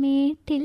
മേട്ടിൽ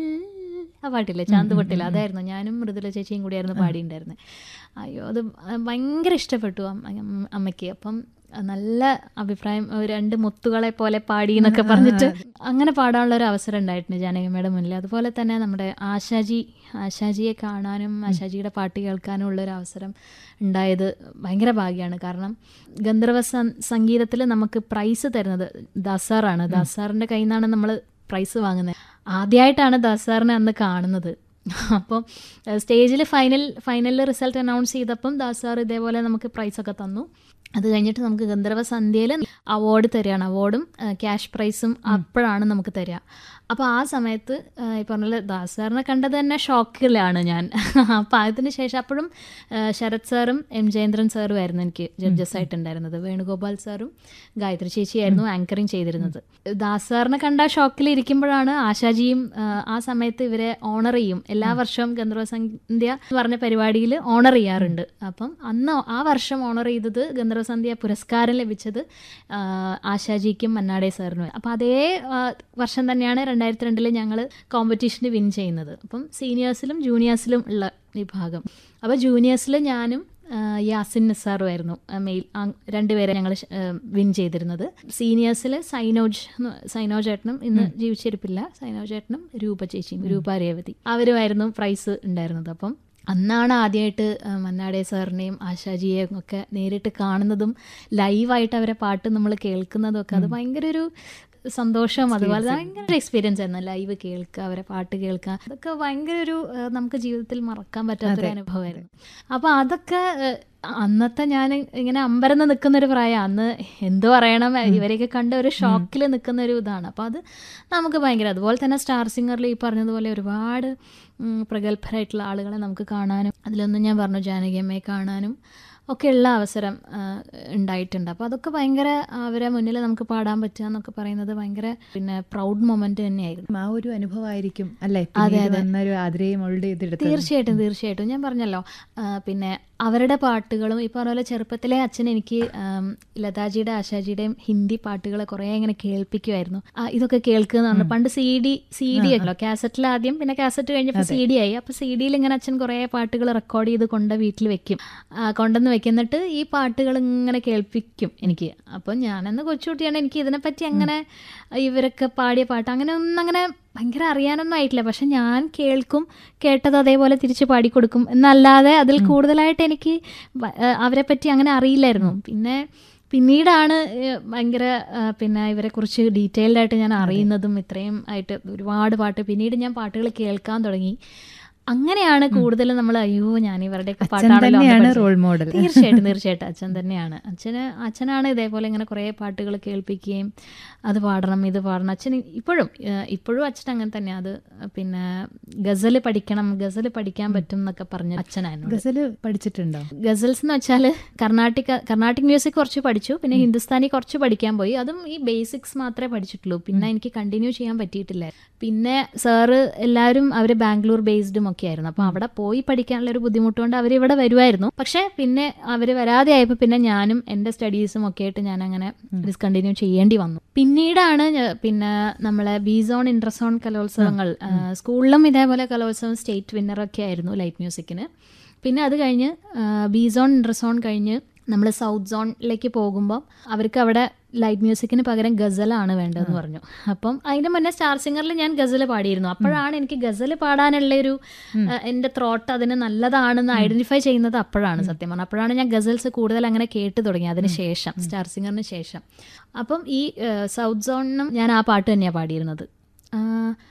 ആ പാട്ടില്ലേ ചാന്തുപൊട്ടിൽ അതായിരുന്നു ഞാനും മൃദുല ചേച്ചിയും കൂടിയായിരുന്നു പാടിയിട്ടുണ്ടായിരുന്നത് അയ്യോ അത് ഭയങ്കര ഇഷ്ടപ്പെട്ടു അമ്മ- അമ്മയ്ക്ക് അപ്പം നല്ല അഭിപ്രായം ഒരു രണ്ട് മുത്തുകളെ പോലെ പാടി എന്നൊക്കെ പറഞ്ഞിട്ട് അങ്ങനെ പാടാനുള്ള ഒരു അവസരം ഉണ്ടായിട്ടുണ്ട് ജാനകിയമ്മയുടെ മുന്നിൽ അതുപോലെ തന്നെ നമ്മുടെ ആശാജി ആശാജിയെ കാണാനും ആശാജിയുടെ പാട്ട് കേൾക്കാനും ഉള്ള ഒരു അവസരം ഉണ്ടായത് ഭയങ്കര ഭാഗ്യമാണ് കാരണം ഗന്ധർവ സംഗീതത്തിൽ നമുക്ക് പ്രൈസ് തരുന്നത് ദാസാറാണ് ദാസാറിൻ്റെ കയ്യിൽ നിന്നാണ് നമ്മൾ പ്രൈസ് വാങ്ങുന്നത് ആദ്യമായിട്ടാണ് ദാസാറിനെ അന്ന് കാണുന്നത് അപ്പം സ്റ്റേജിൽ ഫൈനൽ ഫൈനലിൽ റിസൾട്ട് അനൗൺസ് ചെയ്തപ്പം ദാസാർ ഇതേപോലെ നമുക്ക് പ്രൈസൊക്കെ തന്നു അത് കഴിഞ്ഞിട്ട് നമുക്ക് ഗന്ധർവ സന്ധ്യയിൽ അവാർഡ് തരികയാണ് അവാർഡും ക്യാഷ് പ്രൈസും അപ്പോഴാണ് നമുക്ക് തരിക അപ്പോൾ ആ സമയത്ത് ആ, ഈ പറഞ്ഞ ദാസാറിനെ കണ്ടത് തന്നെ ഷോക്കിലാണ് ഞാൻ അപ്പോൾ അതിന് ശേഷം അപ്പോഴും ആ, ശരത് സാറും എം ജയേന്ദ്രൻ സാറും ആയിരുന്നു എനിക്ക് ജഡ്ജസ് ആയിട്ടുണ്ടായിരുന്നത് വേണുഗോപാൽ സാറും ഗായത്രി ചേച്ചിയായിരുന്നു ആങ്കറിങ് ചെയ്തിരുന്നത് ദാസാറിനെ കണ്ട ഷോക്കിൽ ഇരിക്കുമ്പോഴാണ് ആശാജിയും ആ, ആ സമയത്ത് ഇവരെ ഓണർ ചെയ്യും എല്ലാ വർഷവും ഗന്ധർവ സന്ധ്യ എന്ന് പറഞ്ഞ പരിപാടിയിൽ ഓണർ ചെയ്യാറുണ്ട് അപ്പം അന്ന് ആ വർഷം ഓണർ ചെയ്തത് ഗന്ധർവ സന്ധ്യ പുരസ്കാരം ലഭിച്ചത് ആ, ആശാജിക്കും മന്നാടെ സാറിനും അപ്പം അതേ ആ, വർഷം തന്നെയാണ് രണ്ടായിരത്തി രണ്ടില് ഞങ്ങൾ കോമ്പറ്റീഷന് വിൻ ചെയ്യുന്നത് അപ്പം സീനിയേഴ്സിലും ജൂനിയേഴ്സിലും ഉള്ള വിഭാഗം അപ്പോൾ ജൂനിയേഴ്സിൽ ഞാനും ആ, യാസിൻ നിസാറും ആയിരുന്നു ആ, മെയിൽ ആ, രണ്ടുപേരെ ഞങ്ങൾ വിൻ ചെയ്തിരുന്നത് സീനിയേഴ്സിൽ സൈനോജ് എന്ന് സൈനോജ് ഏട്ടനും ഇന്ന് ജീവിച്ചിരിപ്പില്ല സൈനോജ് ഏട്ടനും രൂപ ചേച്ചിയും രൂപ രേവതി അവരുമായിരുന്നു പ്രൈസ് ഉണ്ടായിരുന്നത് അപ്പം അന്നാണ് ആദ്യമായിട്ട് ആ, മന്നാടെ സാറിനെയും ആശാജിയെയും ഒക്കെ നേരിട്ട് കാണുന്നതും ലൈവായിട്ട് അവരെ പാട്ട് നമ്മൾ കേൾക്കുന്നതും ഒക്കെ അത് ഭയങ്കര ഒരു സന്തോഷം അതുപോലെ ഭയങ്കര എക്സ്പീരിയൻസ് ആയിരുന്നു ലൈവ് കേൾക്കുക അവരെ പാട്ട് കേൾക്കുക അതൊക്കെ ഭയങ്കര ഒരു ആ, നമുക്ക് ജീവിതത്തിൽ മറക്കാൻ പറ്റാത്തൊരു അനുഭവമായിരുന്നു അപ്പോൾ അതൊക്കെ ആ, അന്നത്തെ ഞാൻ ഇങ്ങനെ അമ്പരന്ന് നിൽക്കുന്ന ഒരു പ്രായം അന്ന് എന്ത് പറയണം ഇവരെയൊക്കെ കണ്ട ഒരു ഷോക്കിൽ നിൽക്കുന്ന ഒരു ഇതാണ് അപ്പോൾ അത് നമുക്ക് ഭയങ്കര അതുപോലെ തന്നെ സ്റ്റാർ സിംഗറിൽ ഈ പറഞ്ഞതുപോലെ ഒരുപാട് ഉം, പ്രഗത്ഭരായിട്ടുള്ള ആളുകളെ നമുക്ക് കാണാനും അതിലൊന്നും ഞാൻ പറഞ്ഞു ജാനകിയമ്മയെ കാണാനും ഒക്കെയുള്ള അവസരം ആ, ഉണ്ടായിട്ടുണ്ട് അപ്പോൾ അതൊക്കെ ഭയങ്കര അവരെ മുന്നിൽ നമുക്ക് പാടാൻ പറ്റുക എന്നൊക്കെ പറയുന്നത് ഭയങ്കര പിന്നെ പ്രൗഡ് മൊമെന്റ് തന്നെയായിരുന്നു ആ ഒരു അനുഭവമായിരിക്കും അല്ലേ പിന്നീട് വന്നൊരു ആതിരയും മോൾഡ് ചെയ്തെടുത്തത് തീർച്ചയായിട്ടും തീർച്ചയായിട്ടും ഞാൻ പറഞ്ഞല്ലോ ആ, പിന്നെ അവരുടെ പാട്ടുകളും ഈ പറഞ്ഞ പോലെ ചെറുപ്പത്തിലെ അച്ഛൻ എനിക്ക് ആം, ലതാജിയുടെ ആശാജിയുടെയും ഹിന്ദി പാട്ടുകൾ കുറേ ഇങ്ങനെ കേൾപ്പിക്കുമായിരുന്നു ആ, ഇതൊക്കെ കേൾക്കുക എന്ന് പറഞ്ഞു പണ്ട് സി ഡി സി ഡി ആണല്ലോ കാസറ്റിൽ ആദ്യം പിന്നെ കാസറ്റ് കഴിഞ്ഞപ്പോൾ സി ഡി ആയി അപ്പോൾ സി ഡിയിൽ ഇങ്ങനെ അച്ഛൻ കുറേ പാട്ടുകൾ റെക്കോർഡ് ചെയ്ത് കൊണ്ട് വീട്ടിൽ വെക്കും ആ, കൊണ്ടുവന്ന് വെക്കും എന്നിട്ട് ഈ പാട്ടുകൾ ഇങ്ങനെ കേൾപ്പിക്കും എനിക്ക് അപ്പം ഞാനെന്ന് കൊച്ചുകുട്ടിയാണ് എനിക്ക് ഇതിനെപ്പറ്റി അങ്ങനെ ഇവരൊക്കെ പാടിയ പാട്ട് അങ്ങനെ ഒന്നും അങ്ങനെ ഭയങ്കര അറിയാനൊന്നും ആയിട്ടില്ല പക്ഷെ ഞാൻ കേൾക്കും കേട്ടത് അതേപോലെ തിരിച്ച് പാടിക്കൊടുക്കും എന്നല്ലാതെ അതിൽ കൂടുതലായിട്ട് എനിക്ക് വ- ഏഹ് അവരെ പറ്റി അങ്ങനെ അറിയില്ലായിരുന്നു പിന്നെ പിന്നീടാണ് ഏഹ് ഭയങ്കര ഏഹ് പിന്നെ ഇവരെക്കുറിച്ച് ഡീറ്റെയിൽഡ് ആയിട്ട് ഞാൻ അറിയുന്നതും ഇത്രയും ആയിട്ട് ഒരുപാട് പാട്ട് പിന്നീട് ഞാൻ പാട്ടുകൾ കേൾക്കാൻ തുടങ്ങി അങ്ങനെയാണ് കൂടുതലും നമ്മൾ അയ്യോ ഞാൻ ഇവരുടെയൊക്കെ അച്ഛൻ പാട്ടാണല്ലോ അന്ന് തന്നെയാണ് പഠിച്ചത്. റോൾ മോഡൽ തീർച്ചയായിട്ടും തീർച്ചയായിട്ടും അച്ഛൻ തന്നെയാണ് അച്ഛന് അച്ഛനാണ് ഇതേപോലെ ഇങ്ങനെ കുറേ പാട്ടുകൾ കേൾപ്പിക്കുകയും അത് പാടണം ഇത് പാടണം അച്ഛൻ ഇപ്പോഴും ഏഹ് ഇപ്പോഴും അച്ഛൻ അങ്ങനെ തന്നെ അത് പിന്നെ ഗസൽ പഠിക്കണം ഗസൽ പഠിക്കാൻ പറ്റും എന്നൊക്കെ പറഞ്ഞ അച്ഛനായിരുന്നു ഗസല് പഠിച്ചിട്ടുണ്ടോ ഗസൽസ് എന്ന് വെച്ചാൽ കർണാട്ടിക് കർണാട്ടിക് മ്യൂസിക് കുറച്ച് പഠിച്ചു പിന്നെ ഹിന്ദുസ്ഥാനി കുറച്ച് പഠിക്കാൻ പോയി അതും ഈ ബേസിക്സ് മാത്രമേ പഠിച്ചിട്ടുള്ളൂ പിന്നെ എനിക്ക് കണ്ടിന്യൂ ചെയ്യാൻ പറ്റിയിട്ടില്ല പിന്നെ സാറ് എല്ലാവരും അവർ ബാംഗ്ലൂർ ബേസ്ഡും ഒക്കെ ആയിരുന്നു അപ്പോൾ അവിടെ പോയി പഠിക്കാനുള്ള ഒരു ബുദ്ധിമുട്ടുകൊണ്ട് അവർ ഇവിടെ വരുമായിരുന്നു പക്ഷേ പിന്നെ അവർ വരാതെ ആയപ്പോൾ പിന്നെ ഞാനും എൻ്റെ സ്റ്റഡീസും ഒക്കെ ആയിട്ട് ഞാൻ അങ്ങനെ ഡിസ്കണ്ടിന്യൂ ചെയ്യേണ്ടി വന്നു പിന്നീടാണ് ഞ- പിന്നെ നമ്മളെ ബീസോൺ ഇൻട്രസോൺ കലോത്സവങ്ങൾ ആ, സ്കൂളിലും ഇതേപോലെ കലോത്സവം സ്റ്റേറ്റ് വിന്നറൊക്കെ ആയിരുന്നു ലൈറ്റ് മ്യൂസിക്കിന് പിന്നെ അത് കഴിഞ്ഞ് ബി സോൺ ഇൻ്റർസോൺ കഴിഞ്ഞ് നമ്മൾ സൗത്ത് സോണിലേക്ക് പോകുമ്പോൾ അവർക്ക് അവിടെ ലൈറ്റ് മ്യൂസിക്കിന് പകരം ഗസലാണ് വേണ്ടതെന്ന് പറഞ്ഞു അപ്പം അതിന് മുന്നേ സ്റ്റാർ സിംഗറിൽ ഞാൻ ഗസൽ പാടിയിരുന്നു അപ്പോഴാണ് എനിക്ക് ഗസൽ പാടാനുള്ള ഒരു ആ, എൻ്റെ ത്രോട്ട് അതിന് നല്ലതാണെന്ന് ഐഡന്റിഫൈ ചെയ്യുന്നത് അപ്പോഴാണ് സത്യം പറഞ്ഞാൽ അപ്പോഴാണ് ഞാൻ ഗസൽസ് കൂടുതൽ അങ്ങനെ കേട്ട് തുടങ്ങി അതിന് ശേഷം സ്റ്റാർ സിംഗറിന് ശേഷം അപ്പം ഈ ആ, സൗത്ത് സോണിനും ഞാൻ ആ പാട്ട് തന്നെയാണ് പാടിയിരുന്നത് ആ,